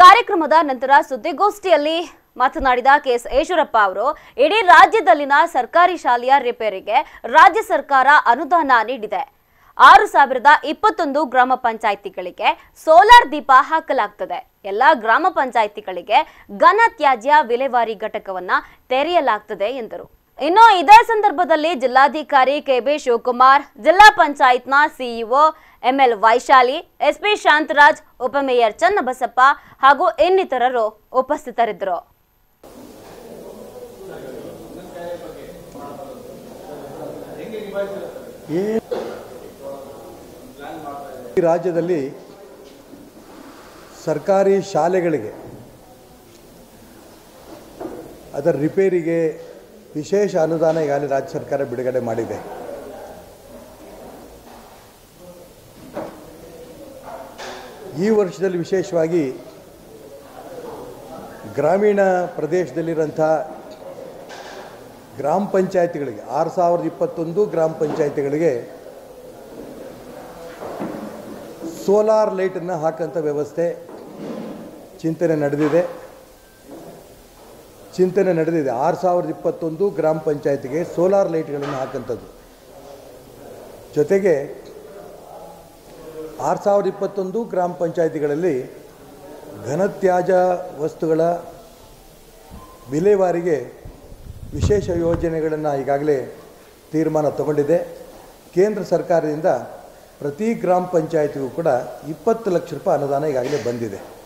ಕಾರ್ಯಕ್ರಮದ ನಂತರ ಸುದ್ದಿಗೋಷ್ಠಿಯಲ್ಲಿ ಮಾತನಾಡಿದ ಕೆಎಸ್ ಈಶ್ವರಪ್ಪ ಅವರು ಇಡೀ ರಾಜ್ಯದಲ್ಲಿನ ಸರ್ಕಾರಿ ಶಾಲೆಯ ರಿಪೇರಿಗೆ ರಾಜ್ಯ ಸರ್ಕಾರ ಅನುದಾನ ನೀಡಿದೆ ಆರು ಸಾವಿರದ ಇಪ್ಪತ್ತೊಂದು ಗ್ರಾಮ ಪಂಚಾಯಿತಿಗಳಿಗೆ ಸೋಲಾರ್ ದೀಪ ಹಾಕಲಾಗ್ತದೆ ಎಲ್ಲ ಗ್ರಾಮ ಪಂಚಾಯಿತಿಗಳಿಗೆ ಘನ ತ್ಯಾಜ್ಯ ವಿಲೇವಾರಿ ಘಟಕವನ್ನ ತೆರೆಯಲಾಗ್ತದೆ ಎಂದರು ಇನ್ನು ಇದೇ ಸಂದರ್ಭದಲ್ಲಿ ಜಿಲ್ಲಾಧಿಕಾರಿ ಕೆಬಿ ಶಿವಕುಮಾರ್ ಜಿಲ್ಲಾ ಪಂಚಾಯತ್ನ CEO ML Vaishali SP Shantaraj ಉಪಮೇಯರ್ ಚನ್ನಬಸಪ್ಪ ಹಾಗೂ ಇನ್ನಿತರರು ಉಪಸ್ಥಿತರಿದ್ದರು ಈ ರಾಜ್ಯದಲ್ಲಿ ಸರ್ಕಾರಿ ಶಾಲೆಗಳಿಗೆ ಅದರ ರಿಪೇರಿಗೆ ವಿಶೇಷ ಅನುದಾನ ಈಗಾಗಲೇ ರಾಜ್ಯ ಸರ್ಕಾರ ಬಿಡುಗಡೆ ಮಾಡಿದೆ ಈ ವರ್ಷದಲ್ಲಿ ವಿಶೇಷವಾಗಿ ಗ್ರಾಮೀಣ ಪ್ರದೇಶದಲ್ಲಿರೋಂಥ ಗ್ರಾಮ ಪಂಚಾಯತಿಗಳಿಗೆ ಆರು ಸಾವಿರದ ಇಪ್ಪತ್ತೊಂದು ಗ್ರಾಮ ಪಂಚಾಯತಿಗಳಿಗೆ ಸೋಲಾರ್ ಲೈಟನ್ನು ಹಾಕೋಂಥ ವ್ಯವಸ್ಥೆ ಚಿಂತನೆ ನಡೆದಿದೆ ಚಿಂತನೆ ನಡೆದಿದೆ ಆರು ಸಾವಿರದ ಇಪ್ಪತ್ತೊಂದು ಗ್ರಾಮ ಪಂಚಾಯತಿಗೆ ಸೋಲಾರ್ ಲೈಟ್ಗಳನ್ನು ಹಾಕೋಂಥದ್ದು ಜೊತೆಗೆ ಆರು ಸಾವಿರದ ಇಪ್ಪತ್ತೊಂದು ಗ್ರಾಮ ಪಂಚಾಯತಿಗಳಲ್ಲಿ ಘನತ್ಯಾಜ್ಯ ವಸ್ತುಗಳ ವಿಲೇವಾರಿಗೆ ವಿಶೇಷ ಯೋಜನೆಗಳನ್ನು ಈಗಾಗಲೇ ತೀರ್ಮಾನ ತಗೊಂಡಿದೆ ಕೇಂದ್ರ ಸರ್ಕಾರದಿಂದ ಪ್ರತಿ ಗ್ರಾಮ ಪಂಚಾಯತಿಗೂ ಕೂಡ ಇಪ್ಪತ್ತು ಲಕ್ಷ ರೂಪಾಯಿ ಅನುದಾನ ಈಗಾಗಲೇ ಬಂದಿದೆ